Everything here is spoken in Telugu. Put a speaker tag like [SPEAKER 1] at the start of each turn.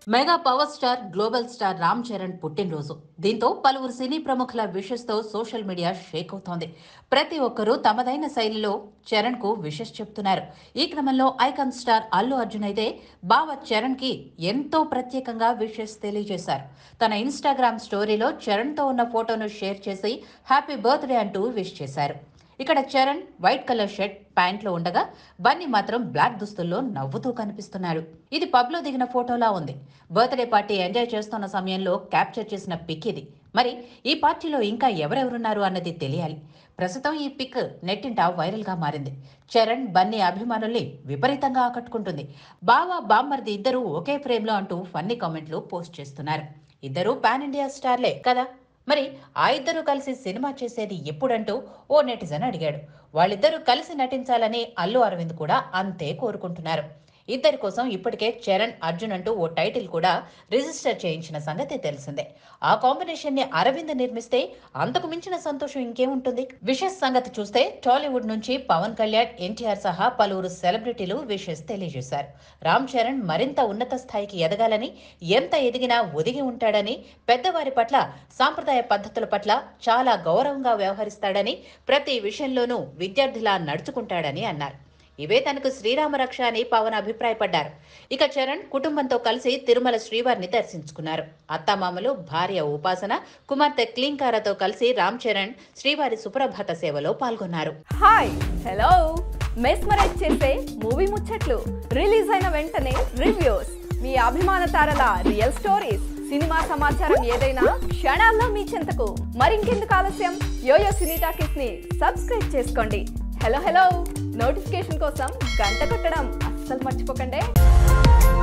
[SPEAKER 1] mega power star global star Ram Charan పుట్టినరోజు దీంతో పలువురు సినీ ప్రముఖుల విషెస్ తో సోషల్ మీడియా షేక్ అవుతోంది ప్రతి ఒక్కరూ తమదైన శైలిలో చరణ్ కు విషెస్ చెప్తున్నారు ఈ క్రమంలో ఐకాన్ స్టార్ అల్లు అర్జున్ అయితే బావ చరణ్ కి ఎంతో ప్రత్యేకంగా విషెస్ తెలియజేశారు తన ఇన్స్టాగ్రామ్ స్టోరీలో చరణ్ తో ఉన్న ఫోటోను షేర్ చేసి హ్యాపీ బర్త్డే అంటూ విష్ చేశారు ఇక్కడ చరణ్ వైట్ కలర్ షర్ట్ ప్యాంట్లో ఉండగా బన్నీ మాత్రం బ్లాక్ దుస్తుల్లో నవ్వుతూ కనిపిస్తున్నాడు ఇది పబ్లో దిగిన ఫోటోలా ఉంది బర్త్డే పార్టీ ఎంజాయ్ చేస్తున్న సమయంలో క్యాప్చర్ చేసిన పిక్ ఇది మరి ఈ పార్టీలో ఇంకా ఎవరెవరున్నారు అన్నది తెలియాలి ప్రస్తుతం ఈ పిక్ నెట్టింట వైరల్ గా మారింది చరణ్ బన్నీ అభిమానుల్ని విపరీతంగా ఆకట్టుకుంటుంది బావా బామ్మర్ది ఇద్దరు ఒకే ఫ్రేమ్ లో అంటూ ఫన్నీ కామెంట్లు పోస్ట్ చేస్తున్నారు ఇద్దరు పాన్ ఇండియా స్టార్లే కదా మరి ఆ ఇద్దరు కలిసి సినిమా చేసేది ఎప్పుడంటూ ఓ నెటిజన్ అడిగాడు వాళ్ళిద్దరూ కలిసి నటించాలని అల్లు అరవింద్ కూడా అంతే కోరుకుంటున్నారు ఇద్దరి కోసం ఇప్పటికే చరణ్ అర్జున్ అంటూ ఓ టైటిల్ కూడా రిజిస్టర్ చేయించిన సంగతి తెలిసిందే ఆ కాంబినేషన్ ని అరవింద్ నిర్మిస్తే అంతకు మించిన సంతోషం ఇంకేముంటుంది విషెస్ సంగతి చూస్తే టాలీవుడ్ నుంచి పవన్ కళ్యాణ్ ఎన్టీఆర్ సహా పలువురు సెలబ్రిటీలు విషెస్ తెలియజేశారు రామ్ చరణ్ మరింత ఉన్నత స్థాయికి ఎదగాలని ఎంత ఎదిగినా ఒదిగి ఉంటాడని పెద్దవారి పట్ల సాంప్రదాయ పద్ధతుల పట్ల చాలా గౌరవంగా వ్యవహరిస్తాడని ప్రతి విషయంలోనూ విద్యార్థిలా నడుచుకుంటాడని అన్నారు ఇవే తనకు శ్రీరామ రక్ష అని పవన్ అభిప్రాయపడ్డారు ఇక చరణ్ కుటుంబంతో కలిసి తిరుమల శ్రీవారిని దర్శించుకున్నారు అత్తామామలు భార్య ఉపాసన కుమార్తె క్లీంకారతో కలిసి రామ్ చరణ్ శ్రీవారి సుప్రభాత సేవలో పాల్గొన్నారు
[SPEAKER 2] హాయ్ హలో మెస్మరైజ్ చేసే మూవీ ముచ్చట్లు రిలీజ్ అయిన వెంటనే రివ్యూస్ మీ అభిమాన తారల రియల్ స్టోరీస్ సినిమా సమాచారం ఏదైనా క్షణాల్లో మీ చెంతకు మరింకెందుకు ఆలస్యం యోయో సినీ టాకీస్ ని సబ్స్క్రైబ్ చేసుకోండి హలో హలో నోటిఫికేషన్ కోసం గంట కొట్టడం అస్సలు మర్చిపోకండి